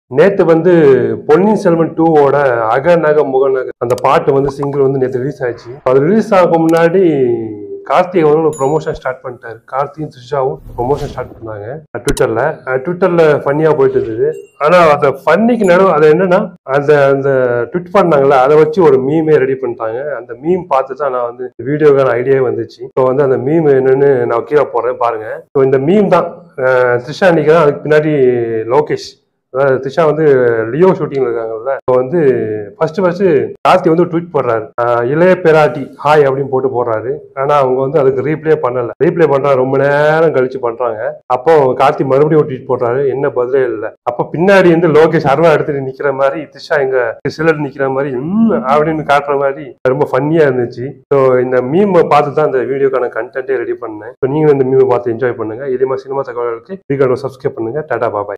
நேத்து வந்து பொன்னியின் செல்வன் டூவோட அகநக முகநக அந்த பாட்டு வந்து சிங்கிள் வந்து நேத்து ரிலீஸ் ஆச்சு அது ரிலீஸ் ஆகும் முன்னாடி கார்த்திக் அவர்கள் ப்ரொமோஷன் ஸ்டார்ட் பண்ணிட்டாரு கார்த்தியும் த்ரிஷாவும் ப்ரொமோஷன் ஸ்டார்ட் பண்ணாங்க அஹ் ட்விட்டர்ல அஹ் ட்விட்டர்ல ஃபன்னியா போயிட்டு இருந்தது ஆனா அந்த ஃபன்னிக்கு நடுவு அது என்னன்னா அந்த அந்த ட்விட் பண்ணாங்கல்ல அதை வச்சு ஒரு மீமே ரெடி பண்ணிட்டாங்க அந்த மீம் பார்த்து தான் நான் வந்து வீடியோக்கான ஐடியாவே வந்துச்சு இப்போ வந்து அந்த மீம் என்னன்னு நான் கீழே போடுறேன் பாருங்க ஸோ இந்த மீம் தான் அஹ் த்ரிஷா நிற்கிறேன் அதுக்கு பின்னாடி லோகேஷ் அதாவது த்ரிஷா வந்து லியோ ஷூட்டிங்ல இருக்காங்கல்ல இப்போ வந்து ஃபர்ஸ்ட் ஃபர்ஸ்ட் கார்த்தி வந்து ட்வீட் போடுறாரு ஆஹ் இளைய பெராட்டி ஹாய் அப்படின்னு போட்டு போடுறாரு ஆனா அவங்க வந்து அதுக்கு ரீப்ளே பண்ணல ரீப்ளே பண்றாங்க ரொம்ப நேரம் கழிச்சு பண்றாங்க அப்போ கார்த்தி மறுபடியும் ஒரு ட்வீட் போடுறாரு என்ன பதிலே இல்லை அப்போ பின்னாடி வந்து லோகேஷ் அருவா எடுத்துட்டு நிக்கிற மாதிரி த்ரிஷா எங்க சிலர் நிக்கிற மாதிரி ம் அப்படின்னு காட்டுற மாதிரி ரொம்ப ஃபன்னியா இருந்துச்சு ஸோ இந்த மீம் பார்த்து தான் இந்த வீடியோக்கான கண்டென்ட்டே ரெடி பண்ணேன் ஸோ நீங்களும் இந்த மீமை பார்த்து என்ஜாய் பண்ணுங்க இதே மாதிரி சினிமா தகவல்களுக்கு வீடியோ சப்ஸ்கிரைப் பண்ணுங்க டாடா பாபாய்